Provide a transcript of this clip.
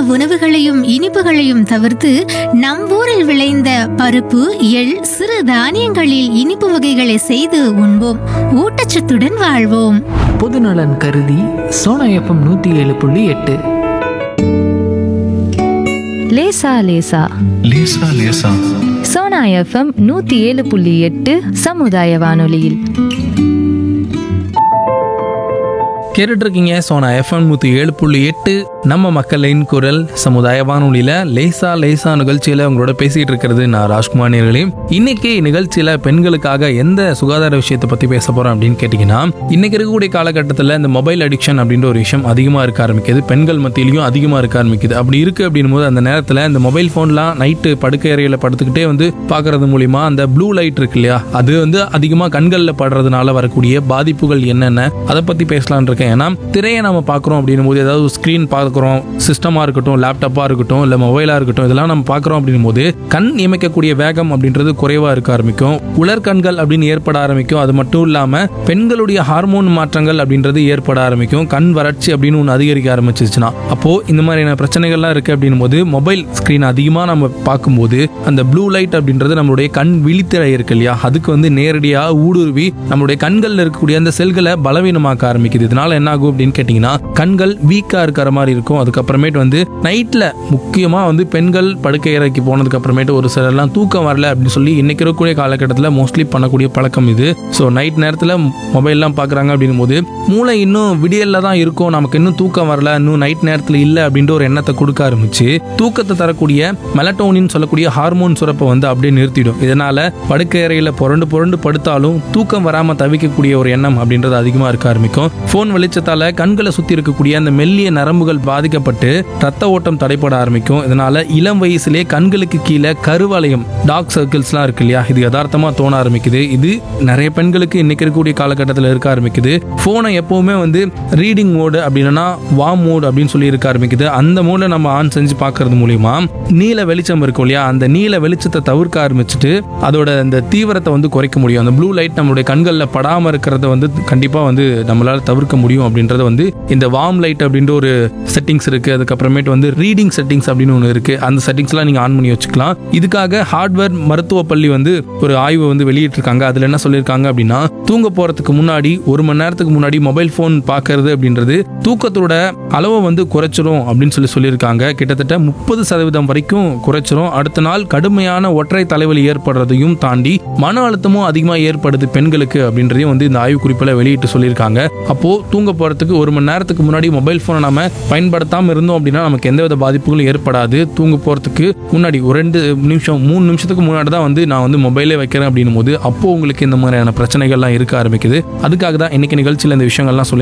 உணவுகளையும் இனிப்புகளையும் தவிர்த்து நம் ஊரில் விளைந்த பருப்பு எள் சிறு தானியங்களில் இனிப்பு வகைகளை செய்து உண்போம் ஊட்டச்சத்துடன் வாழ்வோம் பொதுநலன் கருதி சோனா எஃப்எம் நூற்றி ஏழு புள்ளி எட்டு லேசா லேசா லேசா லேசா சோனா எஃப்எம் நூத்தி ஏழு புள்ளி எட்டு சமுதாய வானொலியில் கேட்டுட்டு இருக்கீங்க சோனா எஃப்எம் நூற்றி ஏழு புள்ளி எட்டு நம்ம மக்களின் குரல் சமுதாய வானொலியில் லேசா லேசா நிகழ்ச்சியில் உங்களோட பேசிட்டு இருக்கிறது நான் ராஜ்குமார் நேர்களே இன்னைக்கு நிகழ்ச்சியில் பெண்களுக்காக எந்த சுகாதார விஷயத்தை பற்றி பேச போகிறோம் அப்படின்னு கேட்டிங்கன்னா இன்னைக்கு இருக்கக்கூடிய காலகட்டத்தில் இந்த மொபைல் அடிக்ஷன் அப்படின்ற ஒரு விஷயம் அதிகமாக இருக்க ஆரம்பிக்குது பெண்கள் மத்தியிலையும் அதிகமாக இருக்க ஆரம்பிக்குது அப்படி இருக்குது அப்படின்னும் போது அந்த நேரத்தில் இந்த மொபைல் ஃபோன்லாம் நைட்டு படுக்கை அறையில் படுத்துக்கிட்டே வந்து பார்க்கறது மூலிமா அந்த ப்ளூ லைட் இருக்கு இல்லையா அது வந்து அதிகமாக கண்களில் படுறதுனால வரக்கூடிய பாதிப்புகள் என்னென்ன அதை பற்றி பேசலாம்னு இருக்கேன் ஏன்னா திரையை நம்ம பார்க்குறோம் அப்படின்னும் போது ஏதாவது ஸ்க்ரீன் பார்க்குறோம் சிஸ்டமாக இருக்கட்டும் லேப்டாப்பாக இருக்கட்டும் இல்லை மொபைலாக இருக்கட்டும் இதெல்லாம் நம்ம பார்க்குறோம் அப்படின்னும் போது கண் இமைக்கக்கூடிய வேகம் அப்படின்றது குறைவாக இருக்க ஆரம்பிக்கும் உலர் கண்கள் அப்படின்னு ஏற்பட ஆரம்பிக்கும் அது மட்டும் இல்லாமல் பெண்களுடைய ஹார்மோன் மாற்றங்கள் அப்படின்றது ஏற்பட ஆரம்பிக்கும் கண் வறட்சி அப்படின்னு ஒன்று அதிகரிக்க ஆரம்பிச்சிச்சுன்னா அப்போது இந்த மாதிரியான பிரச்சனைகள்லாம் இருக்குது அப்படின்னும் போது மொபைல் ஸ்க்ரீன் அதிகமாக நம்ம பார்க்கும்போது அந்த ப்ளூ லைட் அப்படின்றது நம்மளுடைய கண் விழித்திரை இருக்கு இல்லையா அதுக்கு வந்து நேரடியாக ஊடுருவி நம்மளுடைய கண்களில் இருக்கக்கூடிய அந்த செல்களை பலவீனமாக்க ஆரம்பிக்குது இதனால என்ன ஆகும் அப்படின்னு கேட்டிங்கன்னா கண்கள் வீக்காக இருக்கிற மாதிரி இருக்கும் அதுக்கப்புறமேட்டு வந்து நைட்டில் முக்கியமாக வந்து பெண்கள் படுக்கை அறைக்கு போனதுக்கு அப்புறமேட்டு ஒரு சிலர்லாம் தூக்கம் வரல அப்படின்னு சொல்லி இன்னைக்கு இருக்கக்கூடிய காலகட்டத்தில் மோஸ்ட்லி பண்ணக்கூடிய பழக்கம் இது ஸோ நைட் நேரத்தில் மொபைல்லாம் பார்க்குறாங்க அப்படின்னும் போது மூளை இன்னும் விடியலில் தான் இருக்கும் நமக்கு இன்னும் தூக்கம் வரல இன்னும் நைட் நேரத்தில் இல்லை அப்படின்ற ஒரு எண்ணத்தை கொடுக்க ஆரம்பிச்சு தூக்கத்தை தரக்கூடிய மெலட்டோனின் சொல்லக்கூடிய ஹார்மோன் சுரப்பை வந்து அப்படியே நிறுத்திடும் இதனால படுக்கை அறையில் புரண்டு புரண்டு படுத்தாலும் தூக்கம் வராமல் தவிக்கக்கூடிய ஒரு எண்ணம் அப்படின்றது அதிகமாக இருக்க ஆரம்பிக்கும் ஃபோன் வெளிச்சத்தால கண்களை சுற்றி இருக்கக்கூடிய அந்த மெல்லிய நரம்புகள் பாதிக்கப்பட்டு ரத்த ஓட்டம் தடைப்பட ஆரம்பிக்கும் இதனால இளம் வயசுலேயே கண்களுக்கு கீழே கருவளையம் டார்க் சர்க்கிள்ஸ்லாம் இருக்கு இல்லையா இது யதார்த்தமாக தோண ஆரம்பிக்குது இது நிறைய பெண்களுக்கு இன்னைக்கு இருக்கக்கூடிய காலகட்டத்தில் இருக்க ஆரம்பிக்குது ஃபோனை எப்பவுமே வந்து ரீடிங் மோடு அப்படின்னா வாம் மோடு அப்படின்னு சொல்லி இருக்க ஆரம்பிக்குது அந்த மோடில் நம்ம ஆன் செஞ்சு பார்க்கறது மூலியமா நீல வெளிச்சம் இருக்கும் இல்லையா அந்த நீல வெளிச்சத்தை தவிர்க்க ஆரம்பிச்சுட்டு அதோட அந்த தீவிரத்தை வந்து குறைக்க முடியும் அந்த ப்ளூ லைட் நம்மளுடைய கண்களில் படாமல் இருக்கிறத வந்து கண்டிப்பாக வந்து நம்மளால தவிர்க்க முடியும் அப்படின்றது வந்து இந்த வார்ம் லைட் அப்படின்ற ஒரு செட்டிங்ஸ் இருக்கு அதுக்கப்புறமேட்டு வந்து ரீடிங் செட்டிங்ஸ் அப்படின்னு ஒன்று இருக்கு அந்த செட்டிங்ஸ்லாம் நீங்கள் ஆன் பண்ணி வச்சுக்கலாம் இதுக்காக ஹார்ட்வேர் மருத்துவ பள்ளி வந்து ஒரு ஆய்வு வந்து வெளியிட்டிருக்காங்க அதில் என்ன சொல்லியிருக்காங்க அப்படின்னா தூங்க போகிறதுக்கு முன்னாடி ஒரு மணி நேரத்துக்கு முன்னாடி மொபைல் ஃபோன் பார்க்கறது அப்படின்றது தூக்கத்தோட அளவை வந்து குறைச்சிரும் அப்படின்னு சொல்லி சொல்லியிருக்காங்க கிட்டத்தட்ட முப்பது சதவீதம் வரைக்கும் குறைச்சிரும் அடுத்த நாள் கடுமையான ஒற்றை தலைவலி ஏற்படுறதையும் தாண்டி மன அழுத்தமும் அதிகமாக ஏற்படுது பெண்களுக்கு அப்படின்றதையும் வந்து இந்த ஆய்வு குறிப்பில் வெளியிட்டு சொல்லியிருக்காங்க அப்போ தூங்க போகிறதுக்கு ஒரு மணி நேரத்துக்கு முன்னாடி மொபைல் ஃபோனை நம்ம பயன்படுத்தாமல் இருந்தோம் அப்படின்னா நமக்கு எந்தவித பாதிப்புகளும் ஏற்படாது தூங்க போகிறதுக்கு முன்னாடி ஒரு ரெண்டு நிமிஷம் மூணு நிமிஷத்துக்கு முன்னாடி தான் வந்து நான் வந்து மொபைலே வைக்கிறேன் அப்படின்னும் போது அப்போ உங்களுக்கு இந்த மாதிரியான பிரச்சனைகள்லாம் இருக்க ஆரம்பிக்குது அதுக்காக தான் இன்னைக்கு நிகழ்ச்சியில் இந்த விஷயங்கள்லாம் சொல்லி